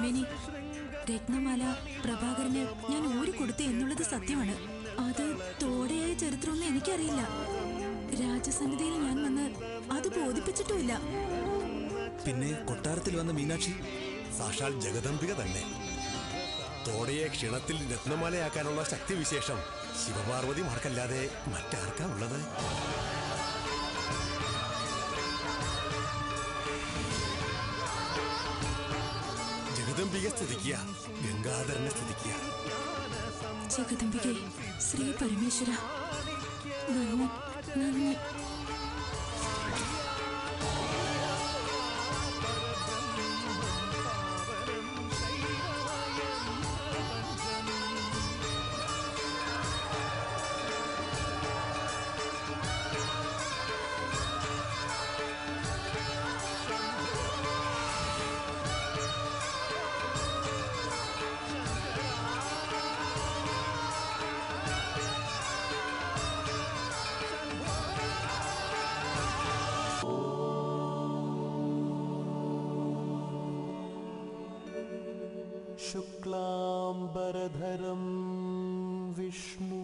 തിരുമേനി രത്നമാല പ്രഭാകരന് ഞാൻ ഊരി കൊടുത്തു എന്നുള്ളത് സത്യമാണ് അത് തോടെയായ ചരിത്രമൊന്നും എനിക്കറിയില്ല രാജസന്നിധിയിൽ ഞാൻ വന്ന് അത് ബോധിപ്പിച്ചിട്ടുമില്ല പിന്നെ കൊട്ടാരത്തിൽ വന്ന മീനാക്ഷി സാക്ഷാൽ ജഗദംബിക തന്നെ തോടയെ ക്ഷണത്തിൽ രത്നമാലയാക്കാനുള്ള ശക്തിവിശേഷം ശിവപാർവതിമാർക്കല്ലാതെ മറ്റാർക്കാ ഉള്ളത് ജഗദംബിക സ്തുതിക്കുക ഗംഗാധരനെ സ്തുതിക്കുക ജഗദംബികെ ശ്രീ പരമേശ്വര നന്ദി നന്ദി शुक्लाम्बरधरं विष्णु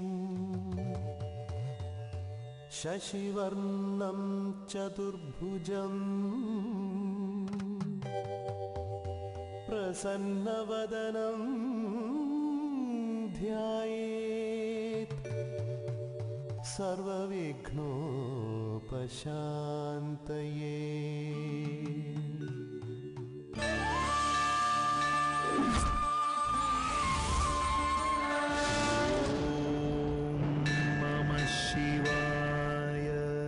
शशिवर्णं चतुर्भुजम् प्रसन्नवदनं ध्यायेत् सर्वविघ्नोपशान्तये नमः शिवाय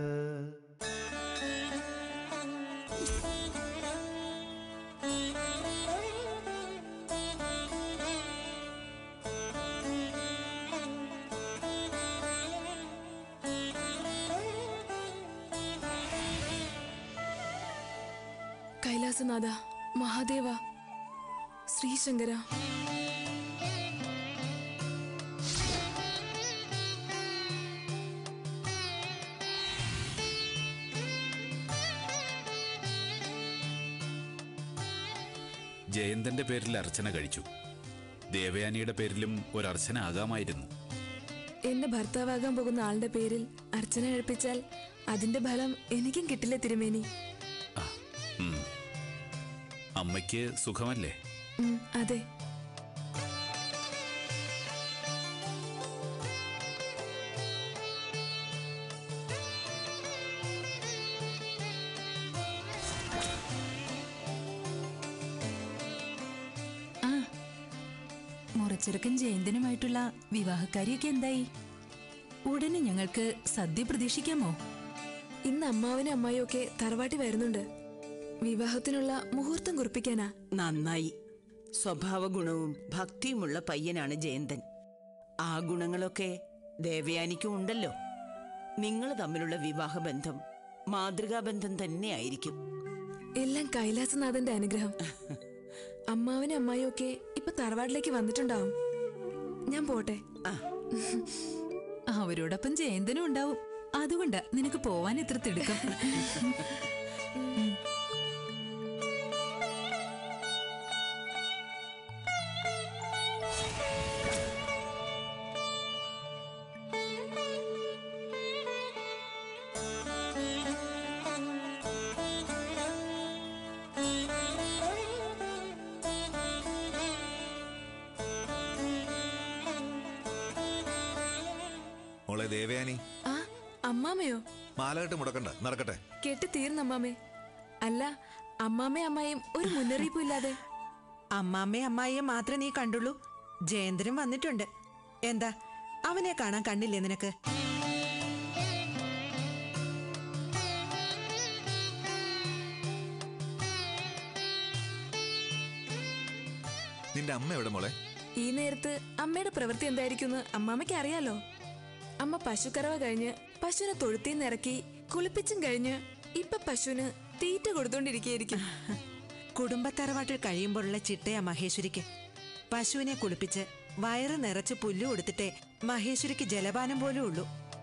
കൈലാസനാഥ മഹാദേവ ശ്രീശങ്കര ജയന്തന്റെ പേരിൽ അർച്ചന കഴിച്ചു ദേവയാനിയുടെ പേരിലും ഒരു അർച്ചന ആകാമായിരുന്നു എന്റെ ഭർത്താവാകാൻ പോകുന്ന ആളുടെ പേരിൽ അർച്ചന കഴിപ്പിച്ചാൽ അതിന്റെ ഫലം എനിക്കും കിട്ടില്ല തിരുമേനി ആ ഉം. അമ്മയ്ക്ക് സുഖമല്ലേ ഉം, അതെ ആ മുറച്ചെറുക്കൻ ജയന്തനുമായിട്ടുള്ള വിവാഹക്കാരിയൊക്കെ എന്തായി ഉടനെ ഞങ്ങൾക്ക് സദ്യ പ്രതീക്ഷിക്കാമോ ഇന്ന് അമ്മാവനും അമ്മായും ഒക്കെ തറവാട്ടി വരുന്നുണ്ട് വിവാഹത്തിനുള്ള മുഹൂർത്തം കുറിപ്പിക്കാനാ നന്നായി സ്വഭാവ ഗുണവും ഭക്തിയുമുള്ള പയ്യനാണ് ജയന്തൻ ആ ഗുണങ്ങളൊക്കെ ദേവയാനിക്കും ഉണ്ടല്ലോ നിങ്ങൾ തമ്മിലുള്ള വിവാഹബന്ധം മാതൃകാബന്ധം തന്നെയായിരിക്കും എല്ലാം കൈലാസനാഥന്റെ അനുഗ്രഹം അമ്മാവനും അമ്മായും ഒക്കെ ഇപ്പൊ തറവാട്ടിലേക്ക് വന്നിട്ടുണ്ടാവും ഞാൻ പോട്ടെ അവരോടൊപ്പം ജയന്തനും ഉണ്ടാവും അതുകൊണ്ട് നിനക്ക് പോവാൻ ഇത്ര തിടുക്കം മോളെ ദേവയാനി ആ അമ്മാമയോ മാലകെട്ട് മുടക്കണ്ട നടക്കട്ടെ കെട്ടി തീർന്ന അമ്മാമേ അല്ല അമ്മാമേ അമ്മായും ഒരു മുന്നറിയിപ്പും ഇല്ലാതെ അമ്മാമ്മയും അമ്മായിയും മാത്രമേ നീ കണ്ടുള്ളൂ ജയേന്ദ്രൻ വന്നിട്ടുണ്ട് എന്താ അവനെ കാണാൻ കണ്ണില്ലേ നിനക്ക് നിന്റെ അമ്മ എവിടെ മോളെ ഈ നേരത്ത് അമ്മയുടെ പ്രവൃത്തി എന്തായിരിക്കുമെന്ന് അമ്മാമ്മയ്ക്ക് അറിയാലോ അമ്മ പശുക്കറവ കഴിഞ്ഞ് പശുവിനെ തൊഴുത്തിന്ന് ഇറക്കി കുളിപ്പിച്ചും കഴിഞ്ഞ് ഇപ്പൊ പശുവിന് തീറ്റ കൊടുത്തോണ്ടിരിക്കുകയായിരിക്കും കുടുംബത്തറവാട്ടിൽ കഴിയുമ്പോഴുള്ള ചിട്ടയാ മഹേശ്വരിക്ക് പശുവിനെ കുളിപ്പിച്ച് വയറ് നിറച്ച് പുല്ല് കൊടുത്തിട്ടേ മഹേശ്വരിക്ക് ജലപാനം പോലും ഉള്ളൂ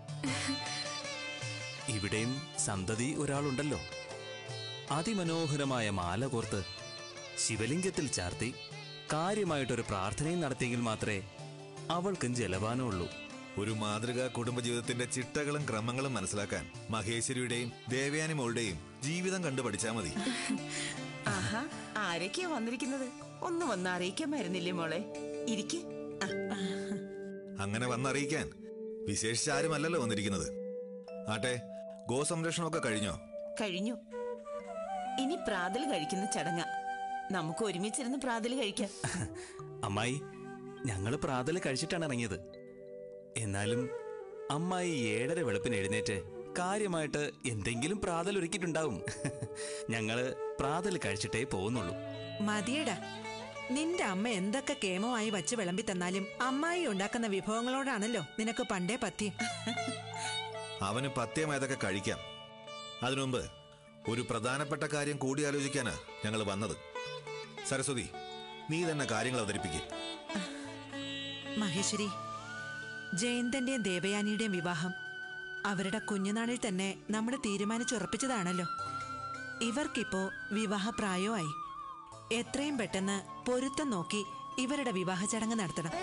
ഇവിടെയും സന്തതി ഒരാളുണ്ടല്ലോ അതിമനോഹരമായ മാല കോർത്ത് ശിവലിംഗത്തിൽ ചാർത്തി കാര്യമായിട്ടൊരു പ്രാർത്ഥനയും നടത്തിയെങ്കിൽ മാത്രമേ അവൾക്കും ജലപാനമുള്ളൂ ഒരു മാതൃകാ കുടുംബജീവിതത്തിന്റെ ചിട്ടകളും ക്രമങ്ങളും മനസ്സിലാക്കാൻ മഹേശ്വരിയുടെയും ദേവയാനി മോളുടെയും ജീവിതം കണ്ടു പഠിച്ചാൽ മതി ആഹാ ആരൊക്കെയാ വന്നിരിക്കുന്നത് ഒന്ന് വന്ന് അറിയിക്കാമായിരുന്നില്ലേ മോളെ ഇരിക്ക് ആ, അങ്ങനെ വന്നറിയിക്കാൻ വിശേഷിച്ച് ആരുമല്ലല്ലോ വന്നിരിക്കുന്നത് ആട്ടെ ഗോസംരക്ഷണമൊക്കെ കഴിഞ്ഞോ കഴിഞ്ഞു ഇനി പ്രാതൽ കഴിക്കുന്ന ചടങ്ങ നമുക്ക് ഒരുമിച്ചിരുന്ന് പ്രാതൽ കഴിക്കാം അമ്മായി ഞങ്ങൾ പ്രാതൽ കഴിച്ചിട്ടാണ് ഇറങ്ങിയത് എന്നാലും അമ്മായി ഏഴര വെളുപ്പിന് എഴുന്നേറ്റ് കാര്യമായിട്ട് എന്തെങ്കിലും പ്രാതൽ ഒരുക്കിയിട്ടുണ്ടാവും ഞങ്ങള് പ്രാതൽ കഴിച്ചിട്ടേ പോകുന്നുള്ളൂ മതിയടാ നിന്റെ അമ്മ എന്തൊക്കെ കേമമായി വച്ച് വിളമ്പി തന്നാലും അമ്മായി ഉണ്ടാക്കുന്ന വിഭവങ്ങളോടാണല്ലോ നിനക്ക് പണ്ടേ പത്യം അവന് പത്യമായതൊക്കെ കഴിക്കാം അതിനുമുമ്പ് ഒരു പ്രധാനപ്പെട്ട കാര്യം കൂടി ആലോചിക്കാനാ ഞങ്ങൾ വന്നത് സരസ്വതി നീ തന്നെ കാര്യങ്ങൾ അവതരിപ്പിക്കുക മഹേശ്വരി ജയന്തന്റെയും ദേവയാനിയുടെയും വിവാഹം അവരുടെ കുഞ്ഞുനാളിൽ തന്നെ നമ്മൾ തീരുമാനിച്ചുറപ്പിച്ചതാണല്ലോ ഇവർക്കിപ്പോ വിവാഹപ്രായമായി എത്രയും പെട്ടെന്ന് പൊരുത്തം നോക്കി ഇവരുടെ വിവാഹ ചടങ്ങ് നടത്തണം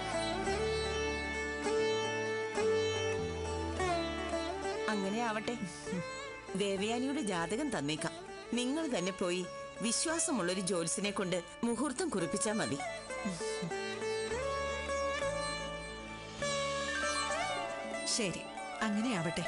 അങ്ങനെ ആവട്ടെ ദേവയാനിയുടെ ജാതകം തന്നേക്കാം നിങ്ങൾ തന്നെ പോയി വിശ്വാസമുള്ളൊരു ജോത്സിനെ കൊണ്ട് മുഹൂർത്തം കുറിപ്പിച്ചാ മതി ശരി അങ്ങനെയാവട്ടെ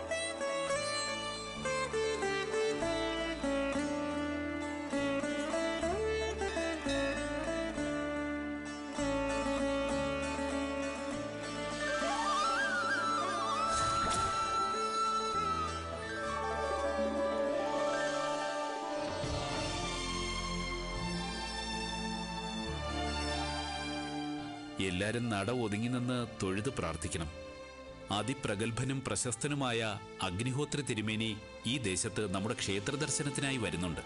എല്ലാരും നട ഒതുങ്ങി നിന്ന് തൊഴുത് പ്രാർത്ഥിക്കണം അതിപ്രഗത്ഭനും പ്രശസ്തനുമായ അഗ്നിഹോത്രി തിരുമേനി ഈ ദേശത്ത് നമ്മുടെ ക്ഷേത്ര ദർശനത്തിനായി വരുന്നുണ്ട്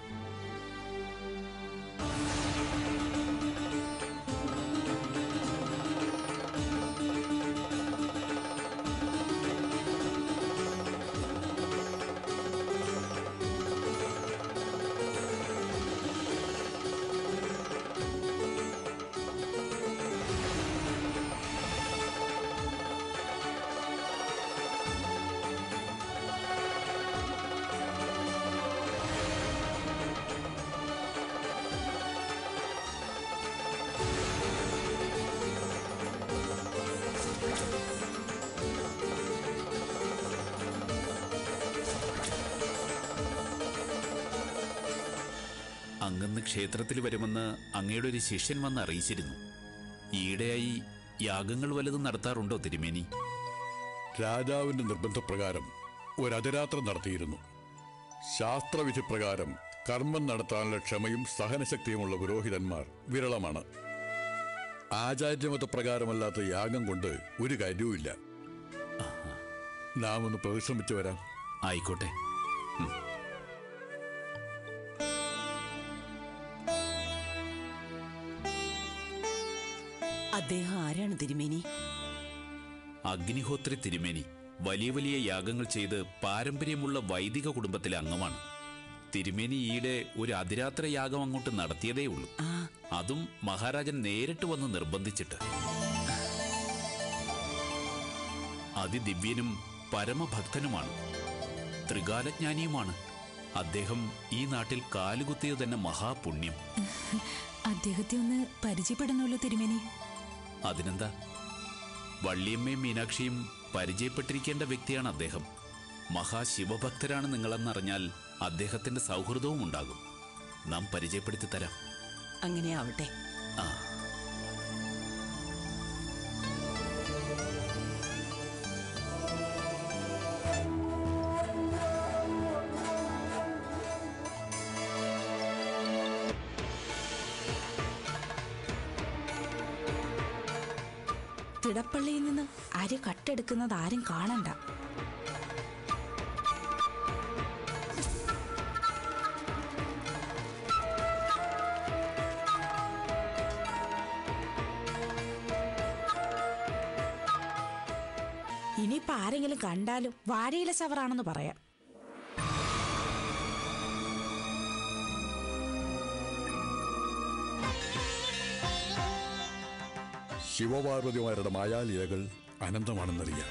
അങ്ങന്ന് ക്ഷേത്രത്തിൽ വരുമെന്ന് അങ്ങയുടെ ഒരു ശിഷ്യൻ വന്ന് അറിയിച്ചിരുന്നു ഈയിടെയായി യാഗങ്ങൾ വല്ലതും നടത്താറുണ്ടോ തിരുമേനി രാജാവിന്റെ നിർബന്ധപ്രകാരം ഒരു അതിരാത്രം നടത്തിയിരുന്നു ശാസ്ത്രവിധി പ്രകാരം കർമ്മം നടത്താനുള്ള ക്ഷമയും സഹനശക്തിയുമുള്ള പുരോഹിതന്മാർ വിരളമാണ് ആചാര്യമതപ്രകാരമല്ലാത്ത യാഗം കൊണ്ട് ഒരു കാര്യവുമില്ല നാം ഒന്ന് പരിശ്രമിച്ചു വരാം ആയിക്കോട്ടെ അദ്ദേഹം ആരാണ് തിരുമേനി അഗ്നിഹോത്രി തിരുമേനി വലിയ വലിയ യാഗങ്ങൾ ചെയ്ത് പാരമ്പര്യമുള്ള വൈദിക കുടുംബത്തിലെ അംഗമാണ് തിരുമേനി ഈയിടെ ഒരു അതിരാത്ര യാഗം അങ്ങോട്ട് നടത്തിയതേ ഉള്ളൂ ആ അതും മഹാരാജൻ നേരിട്ട് വന്ന് നിർബന്ധിച്ചിട്ട് അതിദിവ്യനും പരമഭക്തനുമാണ് ത്രികാലജ്ഞാനിയുമാണ് അദ്ദേഹം ഈ നാട്ടിൽ കാലുകുത്തിയത് തന്നെ മഹാപുണ്യം അദ്ദേഹത്തെ ഒന്ന് പരിചയപ്പെടണമല്ലോ തിരുമേനി അതിനെന്താ വള്ളിയമ്മയും മീനാക്ഷിയും പരിചയപ്പെട്ടിരിക്കേണ്ട വ്യക്തിയാണ് അദ്ദേഹം മഹാശിവഭക്തരാണ് നിങ്ങളെന്നറിഞ്ഞാൽ അദ്ദേഹത്തിന്റെ സൗഹൃദവും ഉണ്ടാകും നാം പരിചയപ്പെടുത്തി തരാം അങ്ങനെ ആവട്ടെ ആ തിടപ്പള്ളിയിൽ നിന്ന് അരി കട്ടെടുക്കുന്നത് ആരും കാണണ്ട ഇനിയിപ്പോ ആരെങ്കിലും കണ്ടാലും വാഴയില ചവറാണെന്ന് പറയാം ശിവപാർവതിമാരുടെ മായാലീലകൾ അനന്തമാണെന്നറിയാം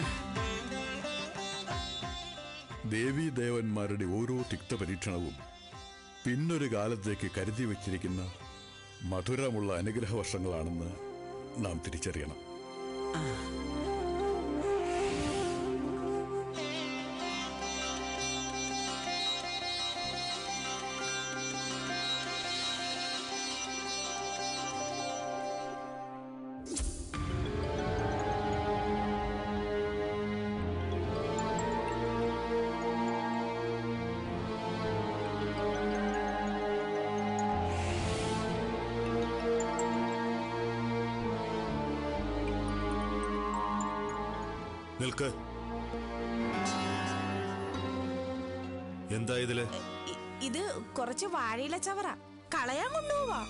ദേവീദേവന്മാരുടെ ഓരോ തിക്ത പരീക്ഷണവും പിന്നൊരു കാലത്തേക്ക് കരുതി വച്ചിരിക്കുന്ന മധുരമുള്ള അനുഗ്രഹ വർഷങ്ങളാണെന്ന് നാം തിരിച്ചറിയണം നിൽക്ക് എന്താ ഇതില് ഇ- ഇത് കുറച്ച് വാഴയില ചവറ കളയാൻ കൊണ്ടുപോവാ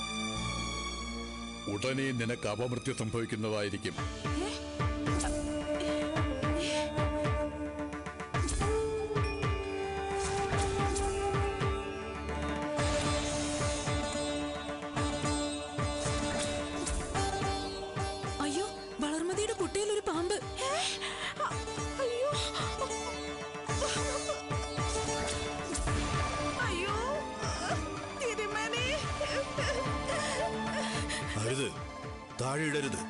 ഉടനെ നിനക്ക് അപമൃത്യു സംഭവിക്കുന്നതായിരിക്കും അയ്യോ വളർമതിയുടെ കുട്ടിയിൽ ഒരു പാമ്പ് അയ്യോ അയ്യോ തിരുമേനി അരുത് താഴെ ഇടരുത്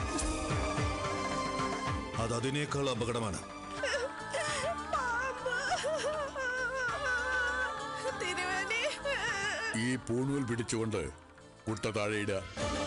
അത് അതിനേക്കാൾ അപകടമാണ് തിരുമേനി ഈ പൂണൂൽ പിടിച്ചുകൊണ്ട് കുട്ട താഴെയിടുക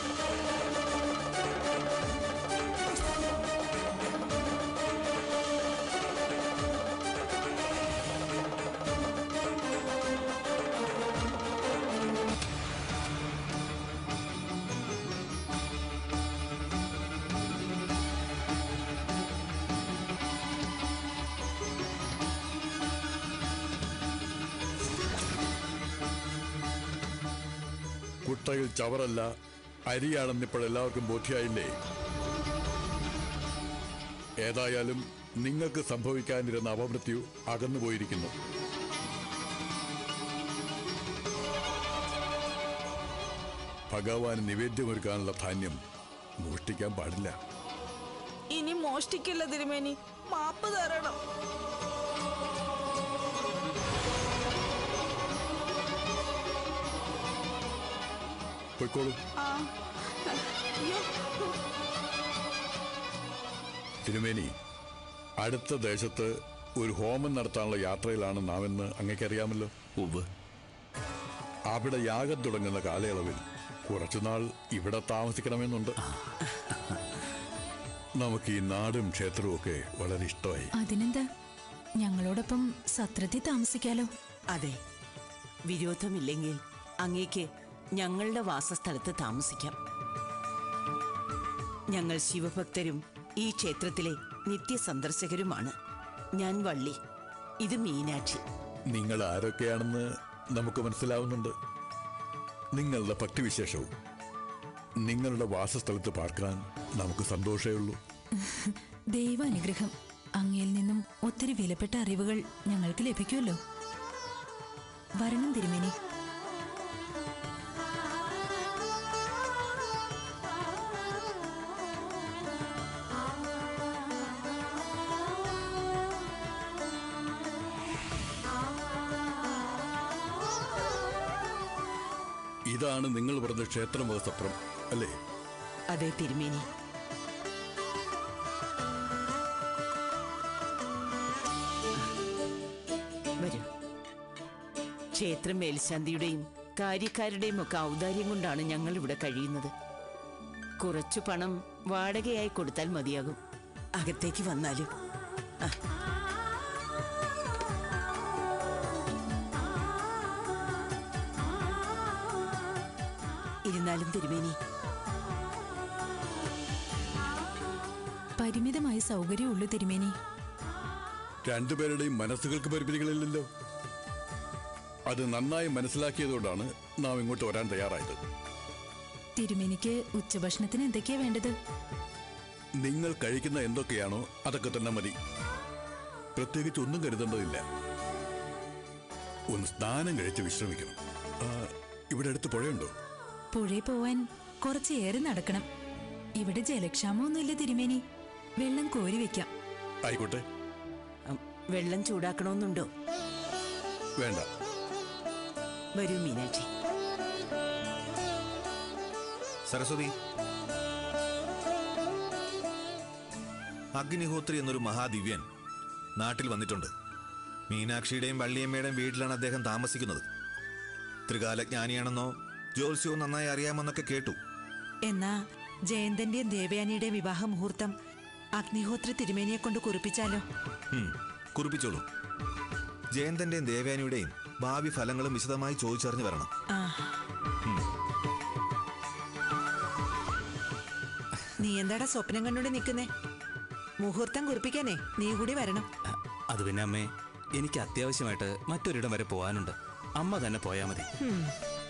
കുട്ടയിൽ ചവറല്ല അരിയാണെന്ന് ഇപ്പോൾ എല്ലാവർക്കും ബോധ്യായില്ലേ ഏതായാലും നിങ്ങൾക്ക് സംഭവിക്കാനിരുന്ന അപമൃത്യു അകന്നുപോയിരിക്കുന്നു ഭഗവാൻ നിവേദ്യമൊരുക്കാനുള്ള ധാന്യം മോഷ്ടിക്കാൻ പാടില്ല ഇനി മോഷ്ടിക്കില്ല തിരുമേനി മാപ്പ് തരണം പൊയ്ക്കോളൂ ആ അയ്യോ തിരുമേനി അടുത്ത ദേശത്ത് ഒരു ഹോമം നടത്താനുള്ള യാത്രയിലാണ് നാമെന്ന് അങ്ങേക്കറിയാമല്ലോ ഉവ് അവിടെ യാഗം തുടങ്ങുന്ന കാലയളവിൽ കുറച്ചുനാൾ ഇവിടെ താമസിക്കണമെന്നുണ്ട് നമുക്ക് ഈ നാടും ക്ഷേത്രവും ഒക്കെ വളരെ ഇഷ്ടമായി അതിനെന്താ ഞങ്ങളോടൊപ്പം സത്രത്തിൽ താമസിക്കാലോ അതെ വിരോധമില്ലെങ്കിൽ അങ്ങേക്ക് ഞങ്ങളുടെ വാസസ്ഥലത്ത് താമസിക്കാം ഞങ്ങൾ ശിവഭക്തരും ഈ ക്ഷേത്രത്തിലെ നിത്യസന്ദർശകരുമാണ് ഞാൻ വള്ളി ഇത് മീനാക്ഷി നിങ്ങൾ ആരൊക്കെയാണെന്ന് നമുക്ക് മനസ്സിലാവുന്നുണ്ട് നിങ്ങളുടെ ഭക്തിവിശേഷവും നിങ്ങളുടെ വാസസ്ഥലത്ത് പാർക്കാൻ നമുക്ക് സന്തോഷമേ ഉള്ളൂ ദൈവാനുഗ്രഹം അങ്ങയിൽ നിന്നും ഒത്തിരി വിലപ്പെട്ട അറിവുകൾ ഞങ്ങൾക്ക് ലഭിക്കുമല്ലോ വരണം തിരുമേനി ഇതാണ് നിങ്ങൾ പറഞ്ഞ ക്ഷേത്രമഹസത്രം അല്ലേ അതെ തിരുമേനി വരൂ ക്ഷേത്ര മേൽശാന്തിയുടെയും കാര്യക്കാരുടെയും ഒക്കെ ഔദാര്യം കൊണ്ടാണ് ഞങ്ങൾ ഇവിടെ കഴിയുന്നത് കുറച്ചു പണം വാടകയായി കൊടുത്താൽ മതിയാകും അകത്തേക്ക് വന്നാലും ആ. ഇരുന്നാലും തിരുമേനി പരിമിതമായ സൗകര്യമുള്ളൂ തിരുമേനി രണ്ടുപേരുടെയും മനസ്സുകൾക്ക് പരിമിതികളില്ലല്ലോ അത് നന്നായി മനസ്സിലാക്കിയതുകൊണ്ടാണ് നാം ഇങ്ങോട്ട് വരാൻ തയ്യാറായത് തിരുമേനിക്ക് ഉച്ചഭക്ഷണത്തിന് എന്തൊക്കെയാ വേണ്ടത് നിങ്ങൾ കഴിക്കുന്ന എന്തൊക്കെയാണോ അതൊക്കെ തന്നെ മതി പ്രത്യേകിച്ച് ഒന്നും കരുതേണ്ടതില്ല ഒന്ന് സ്നാനം കഴിച്ച് വിശ്രമിക്കണം ആ, ഇവിടെ അടുത്ത് പുഴയുണ്ടോ പുഴയിൽ പോവാൻ കുറച്ചേറെ നടക്കണം ഇവിടെ ജലക്ഷാമമൊന്നുമില്ല തിരുമേനി വെള്ളം കോരി വെക്കാം ആയിക്കോട്ടെ അം, വെള്ളം ചൂടാക്കണമെന്നുണ്ടോ വേണ്ട വരൂ മീനാക്ഷി സരസ്വതി അഗ്നിഹോത്രി എന്നൊരു മഹാദിവ്യൻ നാട്ടിൽ വന്നിട്ടുണ്ട് മീനാക്ഷിയുടെയും വള്ളിയമ്മയുടെയും വീട്ടിലാണ് അദ്ദേഹം താമസിക്കുന്നത് ത്രികാലജ്ഞാനിയാണെന്നോ ജ്യോത്സ്യവും നന്നായി അറിയാമെന്നൊക്കെ കേട്ടു എന്നാ ജയന്തന്റെയും ദേവയാനിയുടെയും വിവാഹ മുഹൂർത്തം അഗ്നിഹോത്രി തിരുമേനിയെ കൊണ്ട് കുറിപ്പിച്ചാലോ ഉം, കുറിപ്പിച്ചോളൂ ജയന്തന്റെയും ദേവയാനിയുടെയും ഭാവി ഫലങ്ങളും വിശദമായി ചോദിച്ചറിഞ്ഞു വരണം ആ നീ എന്താടാ സ്വപ്നം കണ്ടോണ്ട് നിൽക്കുന്നേ മുഹൂർത്തം കുറിപ്പിക്കാനേ നീ കൂടി വരണം അത് പിന്നെ അമ്മേ എനിക്ക് അത്യാവശ്യമായിട്ട് മറ്റൊരിടം വരെ പോകാനുണ്ട് അമ്മ തന്നെ പോയാൽ മതി ഉം.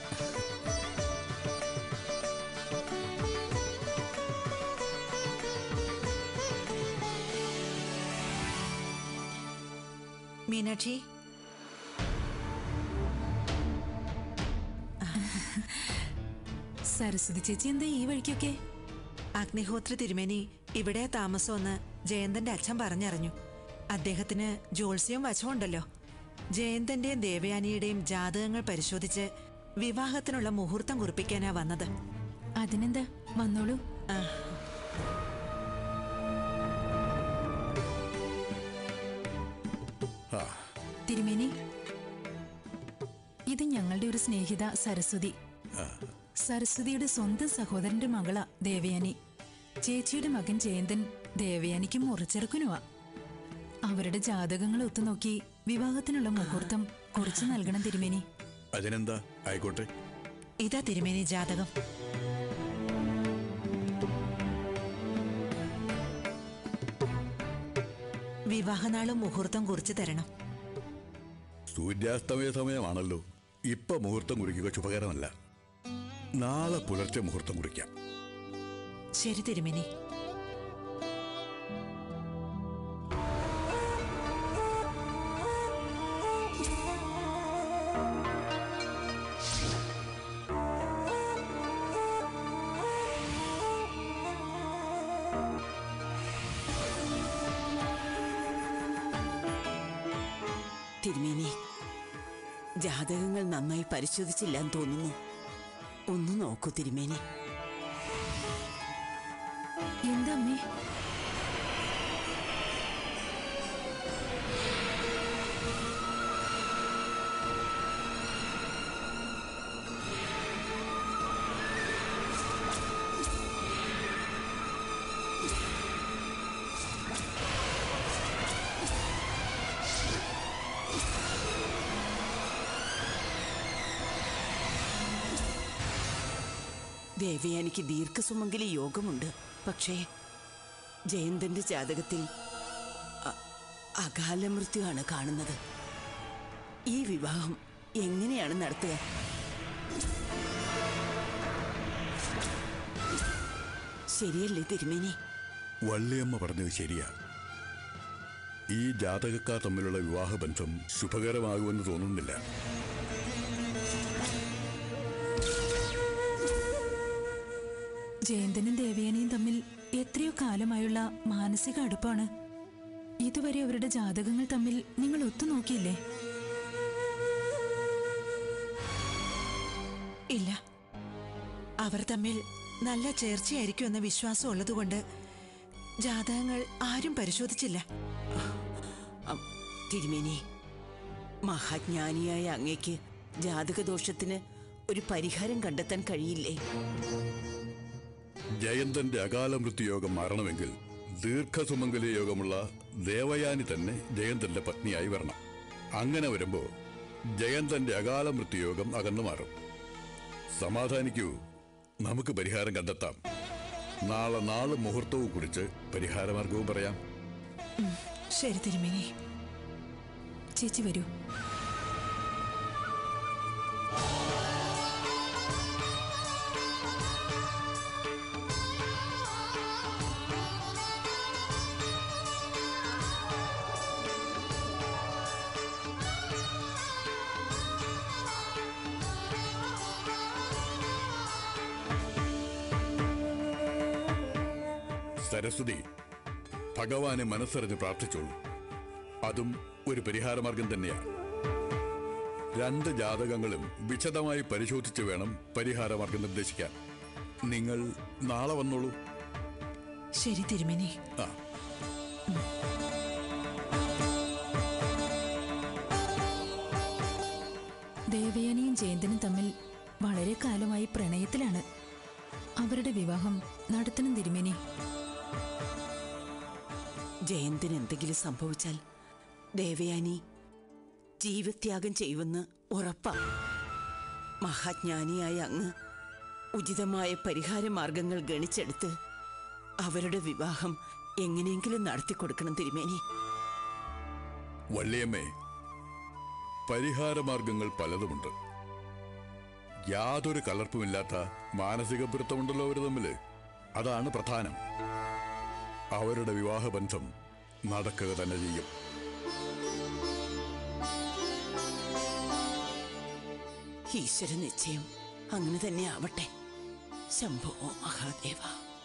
മീനാക്ഷി സരസ്വതി ചേച്ചി എന്താ ഈ വഴിക്കൊക്കെ അഗ്നിഹോത്രി തിരുമേനി ഇവിടെ താമസമെന്ന് ജയന്തന്റെ അച്ഛൻ പറഞ്ഞറിഞ്ഞു അദ്ദേഹത്തിന് ജോത്സ്യം വശമുണ്ടല്ലോ ജയന്തന്റെയും ദേവയാനിയുടെയും ജാതകങ്ങൾ പരിശോധിച്ച് വിവാഹത്തിനുള്ള മുഹൂർത്തം കുറിപ്പിക്കാനാ വന്നത് അതിനെന്താ വന്നോളൂ ആ ആ തിരുമേനി ഇത് ഞങ്ങളുടെ ഒരു സ്നേഹിത സരസ്വതി സരസ്വതിയുടെ സ്വന്തം സഹോദരന്റെ മകളാ ദേവയാനി ചേച്ചിയുടെ മകൻ ജയന്തൻ ദേവയാനിക്കും മുറിച്ചെറുക്കനുമാ അവരുടെ ജാതകങ്ങൾ ഒത്തുനോക്കി വിവാഹത്തിനുള്ള മുഹൂർത്തം കുറിച്ചു നൽകണം തിരുമേനി അതിനെന്താ ആയിക്കോട്ടെ ഇതാ തിരുമേനി ജാതകം വിവാഹനാളും മുഹൂർത്തം കുറിച്ചു തരണം സൂര്യാസ്തമയ സമയമാണല്ലോ ഇപ്പൊ മുഹൂർത്തം കുറിക്കുക ശുഭകരമല്ല നാളെ പുലർച്ചെ മുഹൂർത്തം കുറിക്കാം ശരി തിരുമേനി തിരുമേനി ജാതകങ്ങൾ നന്നായി പരിശോധിച്ചില്ലാന്ന് തോന്നുന്നു ഒന്ന് നോക്കൂ തിരുമേനി എന്താ അമ്മേ ദേവയാനിക്ക് ദീർഘസുമംഗലി യോഗമുണ്ട് പക്ഷേ ജയന്തന്റെ ജാതകത്തിൽ അ- അകാല മൃത്യുവാണ് കാണുന്നത് ഈ വിവാഹം എങ്ങനെയാണ് നടത്തുക ശരിയല്ലേ തിരുമേനി വള്ളിയമ്മ പറഞ്ഞത് ശരിയാ ഈ ജാതകക്കാർ തമ്മിലുള്ള വിവാഹബന്ധം ശുഭകരമാകുമെന്ന് തോന്നുന്നില്ല ജയന്തനും ദേവയാനിയും തമ്മിൽ എത്രയോ കാലമായുള്ള മാനസിക അടുപ്പാണ് ഇതുവരെ അവരുടെ ജാതകങ്ങൾ തമ്മിൽ നിങ്ങൾ ഒത്തുനോക്കിയില്ലേ ഇല്ല അവർ തമ്മിൽ നല്ല ചേർച്ചയായിരിക്കും എന്ന വിശ്വാസം ഉള്ളതുകൊണ്ട് ജാതകങ്ങൾ ആരും പരിശോധിച്ചില്ല അം, തിരുമേനി മഹാജ്ഞാനിയായ അങ്ങയ്ക്ക് ജാതകദോഷത്തിന് ഒരു പരിഹാരം കണ്ടെത്താൻ കഴിയില്ലേ ജയന്തന്റെ അകാല മൃത്യുയോഗം മാറണമെങ്കിൽ ദീർഘസുമംഗലി യോഗമുള്ള ദേവയാനി തന്നെ ജയന്തന്റെ പത്നിയായി വരണം അങ്ങനെ വരുമ്പോ ജയന്തന്റെ അകാല മൃത്യുയോഗം അകന്നു മാറും സമാധാനിക്കൂ നമുക്ക് പരിഹാരം കണ്ടെത്താം നാളെ നാളും മുഹൂർത്തവും കുറിച്ച് പരിഹാരമാർഗവും പറയാം ശരി തിരുമേനി ചേച്ചി വരൂ സരസ്വതി ഭഗവാനെ മനസ്സറിഞ്ഞ് പ്രാർത്ഥിച്ചോളൂ അതും ഒരു പരിഹാരമാർഗം തന്നെയാണ് രണ്ട് ജാതകങ്ങളും വിശദമായി പരിശോധിച്ച് വേണം പരിഹാരമാർഗം നിർദ്ദേശിക്കാൻ നിങ്ങൾ നാളെ വന്നോളൂ ശരി തിരുമേനി ആ ദേവയാനിയും ജയന്തനും തമ്മിൽ വളരെ കാലമായി പ്രണയത്തിലാണ് അവരുടെ വിവാഹം നടത്തണം തിരുമേനി ജയന്തിന് എന്തെങ്കിലും സംഭവിച്ചാൽ ദേവയാനി ജീവത്യാഗം ചെയ്യുമെന്ന് ഉറപ്പാ മഹാജ്ഞാനിയായ അങ്ങ് ഉചിതമായ പരിഹാര മാർഗങ്ങൾ ഗണിച്ചെടുത്ത് അവരുടെ വിവാഹം എങ്ങനെയെങ്കിലും നടത്തിക്കൊടുക്കണം തിരുമേനി വള്ളിയമ്മേ പരിഹാരമാർഗങ്ങൾ പലതുമുണ്ട് യാതൊരു കലർപ്പുമില്ലാത്ത മാനസിക പൊരുത്തമുണ്ടല്ലോ അവർ തമ്മില് അതാണ് പ്രധാനം അവരുടെ വിവാഹബന്ധം നടക്കുക തന്നെ ചെയ്യും ഈശ്വര നിശ്ചയം അങ്ങനെ തന്നെ ആവട്ടെ ശംഭോ മഹാദേവ